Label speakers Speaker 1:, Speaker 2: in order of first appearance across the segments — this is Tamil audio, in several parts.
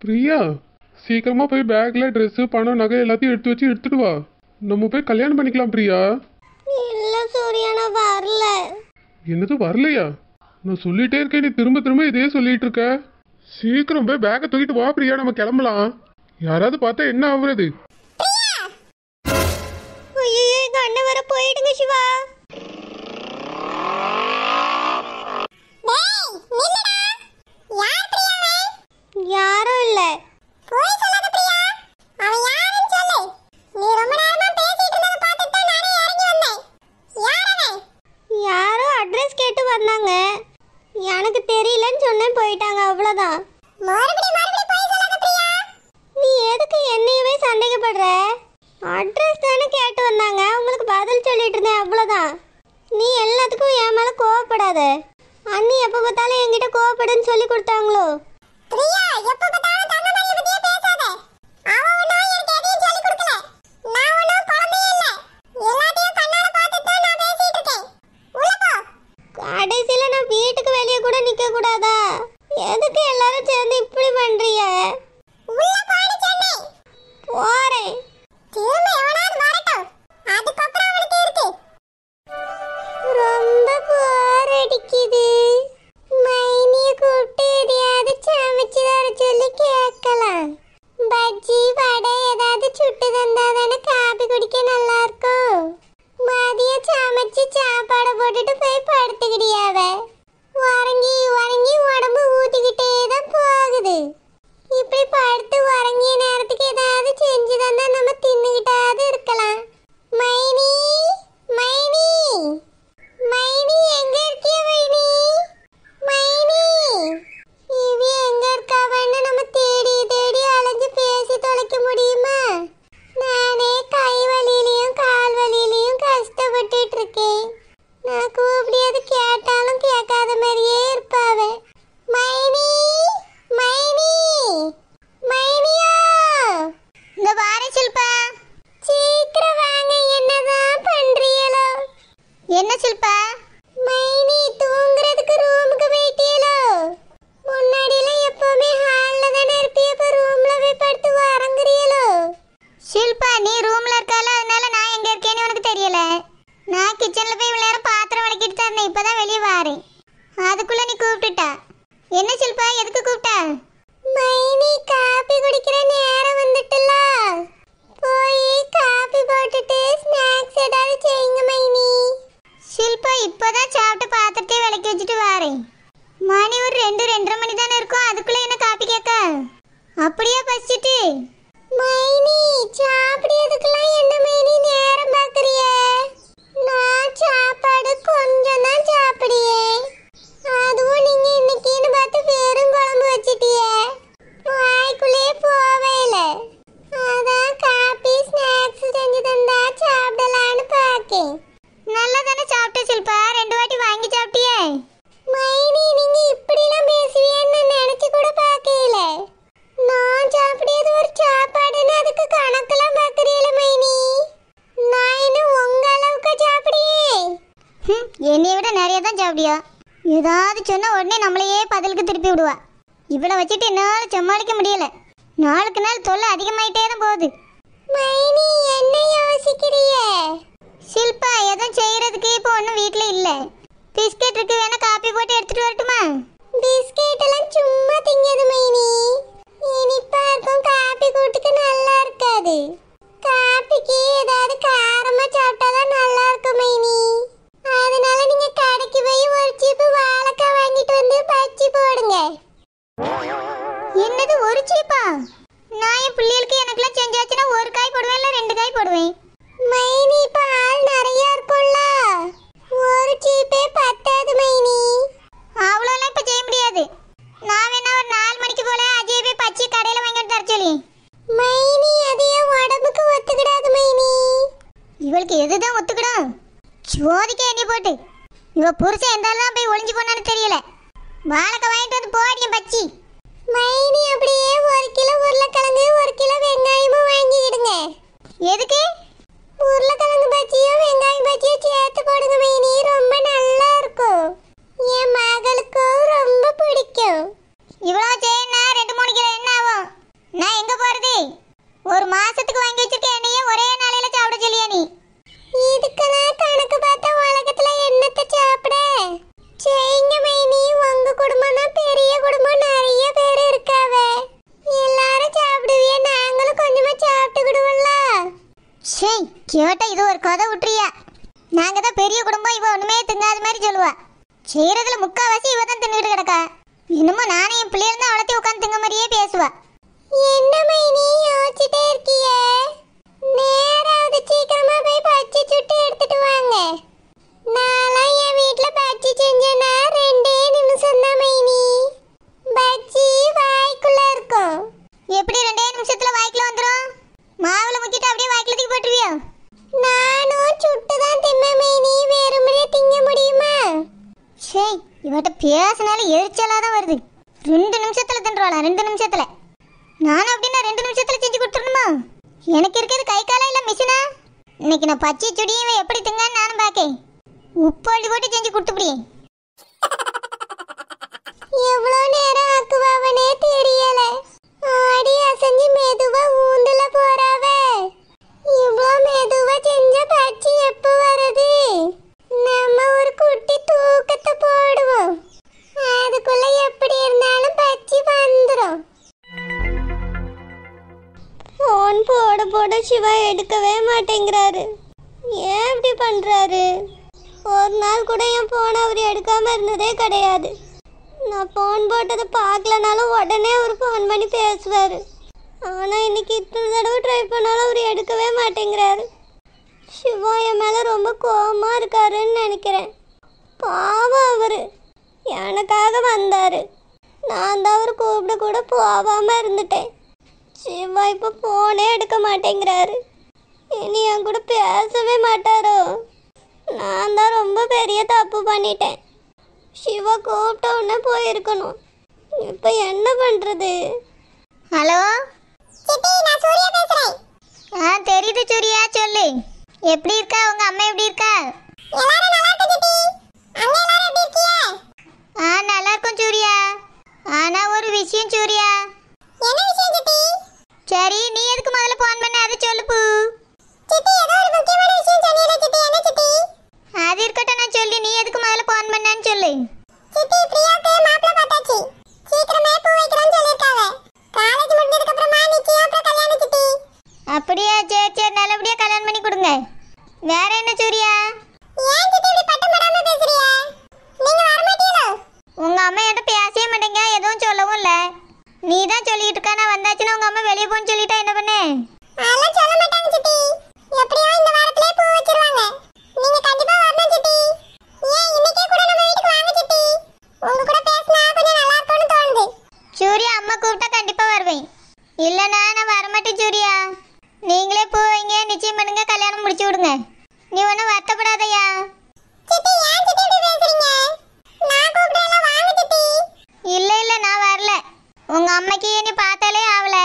Speaker 1: பிரியா சீக்கிரமா போய் பேக்ல Dress பணம் நகை எல்லாத்தையும் எடுத்து வச்சு எடுத்துட்டு வா நம்ம போய் கல்யாணம் பண்ணிக்கலாம் பிரியா
Speaker 2: இல்ல சூர்யா நான் வரல
Speaker 1: என்னது வரலையா நான் சொல்லிட்டே இருக்கேன் நீ திரும்ப திரும்ப இதே சொல்லிட்டு இருக்க சீக்கிரம் போய் பேக்கை தூக்கிட்டு வா பிரியா நம்ம கிளம்பலாம் யாராவது பார்த்தா என்ன ஆகுறது
Speaker 2: ஐயோ எங்க அண்ணன் வர போயிடுங்க சிவா யாரும் இல்ல யாரோ அட்ரஸ் கேட்டு வந்தாங்க எனக்கு தெரியலன்னு சொன்னேன் போயிட்டாங்க அவ்வளவுதான் நீ எதுக்கு என்னையவே சந்தேகப்படுற அட்ரஸ் தானே கேட்டு வந்தாங்க உங்களுக்கு பதில் சொல்லிட்டு இருந்தேன் அவ்வளோதான் நீ எல்லாத்துக்கும் என் மேலே கோவப்படாத அண்ணி எப்போ பார்த்தாலும் என்கிட்ட கோவப்படுன்னு சொல்லி கொடுத்தாங்களோ கடைசியில் நான் வீட்டுக்கு வெளியே கூட நிற்க கூடாதா எதுக்கு எல்லாரும் சேர்ந்து இப்படி பண்றீங்க போறேன் ரொம்ப போர் அடிக்குது மைனிய கூப்பிட்டு எதையாவது சமைச்சு தர சொல்லி கேட்கலாம் பஜ்ஜி வடை ஏதாவது சுட்டு தந்தா தானே காபி குடிக்க நல்லா இருக்கும் மதியம் சமைச்சு சாப்பாடை போட்டுட்டு போய் படுத்துக்கிடியாவ உறங்கி உறங்கி உடம்பு ஊத்திக்கிட்டே தான் போகுது இப்படி படுத்து உறங்கிய நேரத்துக்கு ஏதாவது செஞ்சு தந்தா நம்ம தின்னுகிட்டாவது இருக்கலாம் மைனி மைனி மைனி எங்க இருக்கிய மைனி மைனி இவி எங்க இருக்காவன்னு நம்ம தேடி தேடி அலைஞ்சு பேசி தொலைக்க முடியுமா நானே கை வலியிலையும் கால் வலியிலையும் கஷ்டப்பட்டுட்டு இருக்கேன் நான் கூப்பிடியது கேட்டாலும் கேட்காத மாதிரியே இருப்பாவ மைனி மைனி மைனியா இந்த வார சில்பா சீக்கிரம் வாங்க என்னதான் பண்றீங்களோ என்ன சில்பா மைனி தூங்குறதுக்கு ரூமுக்கு போயிட்டீங்களோ முன்னாடிலாம் எப்பவுமே ஹால்ல தானே இருப்பிய இப்ப ரூம்ல போய் படுத்து உறங்குறீங்களோ ஷில்பா நீ ரூம்ல இருக்கால அதனால நான் எங்க இருக்கேன்னு உனக்கு தெரியல நான் கிச்சன்ல போய் இவ்வளவு நேரம் பாத்திரம் வளக்கிட்டு தான் இருந்தேன் இப்பதான் வெளியே வாரேன் அதுக்குள்ள நீ கூப்பிட்டுட்டா என்ன ஷில்பா எதுக்கு கூப்பிட்டா மைனி காபி குடிக்கிற நேரம் வந்துட்டுல போய் காபி போட்டுட்டு ஸ்நாக்ஸ் ஏதாவது செய்யுங்க மைனி ஷில்பா இப்பதான் சாப்பிட்டு பாத்திரத்தை விளக்கி வச்சுட்டு வாரேன் மணி ஒரு ரெண்டு ரெண்டரை மணி தானே இருக்கும் அதுக்குள்ள என்ன காப்பி கேட்க அப்படியே பசிச்சுட்டு மைனி சாப்பிடுறதுக்கெல்லாம் என்ன மைனி நேரம் பார்க்கறிய நான் சாப்பாடு கொஞ்சம் தான் சாப்பிடியே அதுவும் நீங்க இன்னைக்குன்னு பார்த்து வெறும் குழம்பு வச்சிட்டியே வாய்க்குள்ளே போவே இல்ல அதான் காபி ஸ்நாக்ஸ் செஞ்சு தந்தா சாப்பிடலான்னு பார்க்கேன் நல்லா தானே சாப்பிட்ட சில்பா ரெண்டு வாட்டி வாங்கி சாப்பிட்டியே மைனி நீங்க இப்படிலாம் பேசுவீன்னு நினைச்சு கூட பார்க்கல நான் சாப்பிடியது ஒரு சாப்பாடுன்னு அதுக்கு கணக்கெல்லாம் பார்க்கறீல மைனி நான் என்ன உங்க அளவுக்கு சாப்பிடியே என்னைய விட நிறைய தான் சாப்பிடியா ஏதாவது சொன்னா உடனே நம்மளையே பதிலுக்கு திருப்பி விடுவா இவளை வச்சுட்டு என்னால சமாளிக்க முடியல நாளுக்கு நாள் தொல்லை அதிகமாயிட்டே தான் போகுது மைனி என்ன யோசிக்கிறிய ஷில்பா எதுவும் செய்யறதுக்கு இப்போ ஒன்றும் வீட்டில் இல்லை பிஸ்கெட் இருக்கு வேணா காப்பி போட்டு எடுத்துட்டு வரட்டுமா பிஸ்கெட் எல்லாம் சும்மா திங்கது மைனி இனிப்பா இருக்கும் காப்பி கூட்டுக்கு நல்லா இருக்காது காப்பிக்கு ஏதாவது காரமா சாப்பிட்டாதான் நல்லா இருக்கும் மைனி அதனால நீங்க கடைக்கு போய் ஒரு சீப்பு வாழைக்காய் வாங்கிட்டு வந்து பச்சி போடுங்க என்னது ஒரு சீப்பா நான் என் பிள்ளைகளுக்கு எனக்குலாம் செஞ்சாச்சுன்னா ஒரு காய் போடுவேன் இல்லை ரெண்டு காய் போடுவேன் மைனி இப்ப ஆள் நிறைய இருக்கும்ல ஒரு சீப்பே பத்தாது மைனி அவ்வளோலாம் இப்ப செய்ய முடியாது நான் வேணா ஒரு நாலு மணிக்கு போல அஜய் போய் பச்சை கடையில வாங்கி வந்து தர சொல்லி மைனி அது என் உடம்புக்கு ஒத்துக்கிடாது மைனி இவளுக்கு எதுதான் ஒத்துக்கிடும் சோதிக்க எண்ணி போட்டு இவ புருஷன் எந்தாலும் போய் ஒளிஞ்சு போனான்னு தெரியல வாழைக்காய் வாங்கிட்டு வந்து போடியும் பச்சி மைனி அப்படியே ஒரு கிலோ உருளைக்கிழங்கு ஒரு கிலோ வெங்காயமும் வாங்கிக்கிடுங்க எதுக்கு உருளைக்கிழங்கு பஜ்ஜியும் வெங்காயம் பஜ்ஜியும் சேர்த்து போடுங்க மைனி ரொம்ப நல்லா இருக்கும் என் மகளுக்கும் ரொம்ப பிடிக்கும் இவ்வளோ செய்யணும் ரெண்டு மூணு கிலோ என்ன ஆகும் இவட்ட இது ஒரு கதை விட்டுறியா நாங்க தான் பெரிய குடும்பம் இவ ஒண்ணுமே திங்காத மாதிரி சொல்லுவா செய்யறதுல முக்காவாசி இவ தான் தின்னுட்டு கிடக்கா இன்னமும் நானே என் பிள்ளைய தான் வளர்த்தி உட்காந்து திங்க மாதிரியே பேசுவா என்ன மைனி யோசிச்சுட்டே இருக்கிய நேராவது சீக்கிரமா போய் பச்சை சுட்டு எடுத்துட்டு வாங்க நான்லாம் என் வீட்ல பஜ்ஜி செஞ்சேன்னா ரெண்டே நிமிஷம் தான் மைனி பஜ்ஜி வாய்க்குள்ள இருக்கும் எப்படி ரெண்டே நிமிஷத்துல வாய்க்குள்ள வந்துரும் மாவுல முக்கிட்டு அப்படியே வாய்க்குள்ள தூக்கி போட்டுருவியோ நானும் சுட்டு தான் தின்ன மைனி வெறுமனே திங்க முடியுமா சே இவட்ட பேசினால எரிச்சலா தான் வருது ரெண்டு நிமிஷத்துல தின்றாளா ரெண்டு நிமிஷத்துல நானும் அப்படின்னா ரெண்டு நிமிஷத்துல செஞ்சு கொடுத்துடணுமா எனக்கு இருக்கிறது கை காலா இல்ல மிஷினா இன்னைக்கு நான் பச்சை சுடியும் இவன் எப்படி திங்கான்னு நானும் பார்க்கேன் உப்பு அள்ளி போட்டு செஞ்சு கொடுத்துப்படி எவ்வளோ நேரம் ஆக்குவாவனே தெரியல ஆடி அசைஞ்சு மெதுவா ஊந்துல போறாவே இவ்வளோ மெதுவா செஞ்ச பச்சி எப்போ வருது நம்ம ஒரு குட்டி தூக்கத்தை போடுவோம் அதுக்குள்ள எப்படி இருந்தாலும் பச்சி வந்துடும் ஃபோன் போட போட சிவா எடுக்கவே மாட்டேங்கிறாரு ஏன் இப்படி பண்றாரு ஒரு நாள் கூட என் ஃபோன் அவர் எடுக்காம இருந்ததே கிடையாது நான் ஃபோன் போட்டதை பார்க்கலனாலும் உடனே அவர் ஃபோன் பண்ணி பேசுவார் ஆனால் இன்னைக்கு இத்தனை தடவை ட்ரை பண்ணாலும் அவர் எடுக்கவே மாட்டேங்கிறாரு சிவா என் மேலே ரொம்ப கோவமாக இருக்காருன்னு நினைக்கிறேன் பாவம் அவர் எனக்காக வந்தார் நான் தான் அவர் கூப்பிட கூட போகாமல் இருந்துட்டேன் சிவா இப்போ ஃபோனே எடுக்க மாட்டேங்கிறாரு இனி என் கூட பேசவே மாட்டாரோ நான் தான் ரொம்ப பெரிய தப்பு பண்ணிட்டேன் சிவா கூப்பிட்ட உடனே போயிருக்கணும் இப்போ என்ன பண்ணுறது ஹலோ சித்தி நான் சூர்யா பேசுறேன் ஆ தெரியுது சூர்யா சொல்லு எப்படி இருக்கா உங்க அம்மா எப்படி இருக்கா எல்லாரும் நல்லா இருக்கு சித்தி அங்க எல்லாரும் எப்படி இருக்கீங்க ஆ நல்லா இருக்கும் சூர்யா ஆனா ஒரு விஷயம் சூர்யா என்ன விஷயம் சித்தி சரி நீ எதுக்கு முதல்ல ஃபோன் பண்ண அதை சொல்லு பூ சித்தி ஏதோ ஒரு முக்கியமான விஷயம் சொன்னீல சித்தி என்ன சித்தி அது இருக்கட்டும் நான் சொல்லி நீ எதுக்கு முதல்ல ஃபோன் பண்ணான்னு சொல்லு சித்தி பிரியாக்கு மாப்பிள்ளை பார்த்தாச்சு சீக்கிரமே பூ வைக்கிறோம்னு சொல்லிருக்காங்க காலேஜ் முடிஞ்சதுக்கு அப்புறமா நிச்சயம் அப்புறம் கல்யாணம் சித்தி அப்படியா சரி சரி நல்லபடியா கல்யாணம் பண்ணி கொடுங்க வேற என்ன சூர்யா ஏன் சித்தி இப்படி பட்டம் படாம பேசுறிய நீங்க வர மாட்டீங்களோ உங்க அம்மா என்கிட்ட பேசவே மாட்டேங்க எதுவும் சொல்லவும் இல்ல நீ தான் சொல்லிட்டு இருக்கா நான் வந்தாச்சுன்னா உங்க அம்மா வெளியே போன்னு சொல்லிட்டா என்ன பண்ணு அதெல்லாம் சொல்ல மாட்டாங்க சித்தி எப்படியோ இந்த வாரத்திலே பூ வச்சிருவாங்க நீங்க கண்டிப்பா வரணும் சித்தி ஏன் இன்னைக்கே கூட நம்ம வீட்டுக்கு வாங்க சித்தி உங்க கூட பேசினா கொஞ்சம் நல்லா இருக்கும்னு தோணுது சூர்யா அம்மா கூப்பிட்டா கண்டிப்பா வருவேன் இல்லனா நான் வரமாட்டேன் சூர்யா நீங்களே பூ வைங்க நிச்சயம் பண்ணுங்க கல்யாணம் முடிச்சு விடுங்க நீ ஒன்றும் வருத்தப்படாதயா சித்தி ஏன் சித்தி இப்படி பேசுறீங்க நான் கூப்பிட்டேன் வாங்க சித்தி இல்ல இல்ல நான் வரல உங்க அம்மைக்கு நீ பார்த்தாலே ஆவல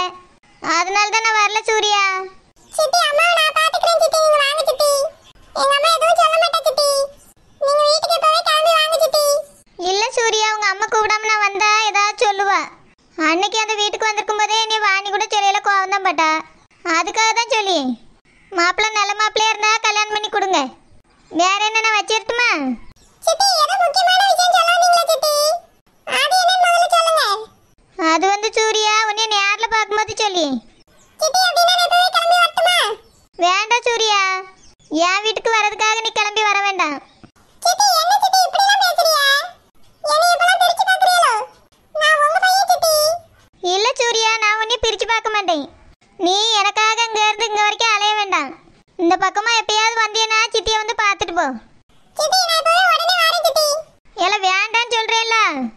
Speaker 2: அதனால தான் நான் வரல சூர்யா சித்தி அம்மா நான் பாத்துக்கிறேன் சித்தி நீங்க வாங்க சித்தி எங்க அம்மா எதுவும் சொல்ல மாட்டா சித்தி நீங்க வீட்டுக்கு இப்பவே கிளம்பி வாங்க சித்தி இல்ல சூர்யா உங்க அம்மா கூப்பிடாம நான் வந்தா ஏதாவது சொல்லுவா அன்னைக்கு அந்த வீட்டுக்கு வந்திருக்கும் போதே நீ வாணி கூட சொல்லல கோவம் தான் பட்டா அதுக்காக தான் சொல்லி மாப்பிள்ளை நல்ல மாப்பிள்ளையா இருந்தா கல்யாணம் பண்ணி கொடுங்க வேற என்ன நான் வச்சிருட்டுமா சித்தி ஏதோ முக்கியமான விஷயம் சொல்லாதீங்களா சித்தி அது என்னன்னு முதல்ல சொல்லுங்க அது வந்து சூர்யா உன்னை நேர்ல பார்க்கும்போது சொல்லி சித்தி அப்படினா நான் போய் கிளம்பி வரட்டுமா வேண்டாம் சூர்யா என் வீட்டுக்கு வரதுக்காக நீ கிளம்பி வர வேண்டாம் சித்தி என்ன சித்தி இப்படி எல்லாம் பேசுறியா என்னை இப்பலாம் பிரிச்சு பாக்குறீங்களோ நான் உங்க பையன் சித்தி இல்ல சூர்யா நான் உன்னை பிரிச்சு பார்க்க மாட்டேன் நீ எனக்காக இங்க இருந்து இங்க வரைக்கும் அலைய வேண்டாம் இந்த பக்கமா எப்பயாவது வந்தீனா சித்தியை வந்து பார்த்துட்டு போ சித்தி நான் போய் உடனே வரேன் சித்தி இல்ல வேண்டாம்னு சொல்றேன்ல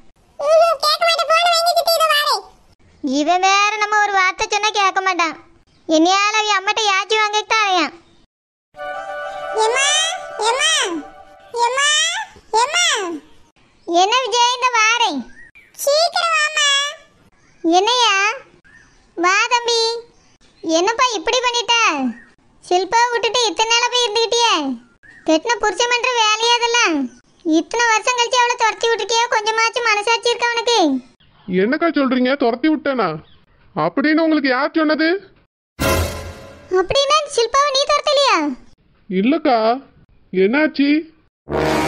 Speaker 2: கேட்க மாட்டேன் போன வைங்க சித்தி இதோ வரேன் இவன் வேற நம்ம ஒரு வார்த்தை சொன்னா கேட்க மாட்டான் என்னையால அவன் அம்மட்ட யாச்சி வாங்கிட்டு தான் அலையான் என்ன விஜய் இந்த வாரேன் சீக்கிரம் வாமா என்னையா வா தம்பி என்னப்பா இப்படி பண்ணிட்ட சில்பா விட்டுட்டு இத்தனை நாளா போய் இருந்துக்கிட்டியே கெட்டின புருஷன் பண்ற வேலையே அதெல்லாம் இத்தனை வருஷம் கழிச்சு அவளை துரத்தி விட்டுருக்கியா கொஞ்சமாச்சும் மனசாட்சி இருக்கா உனக்கு
Speaker 1: என்னக்கா சொல்றீங்க துரத்தி விட்டேனா அப்படின்னு உங்களுக்கு யார் சொன்னது
Speaker 2: அப்படின்னா ஷில்பாவை நீ துரத்தலையா
Speaker 1: இல்லக்கா என்னாச்சு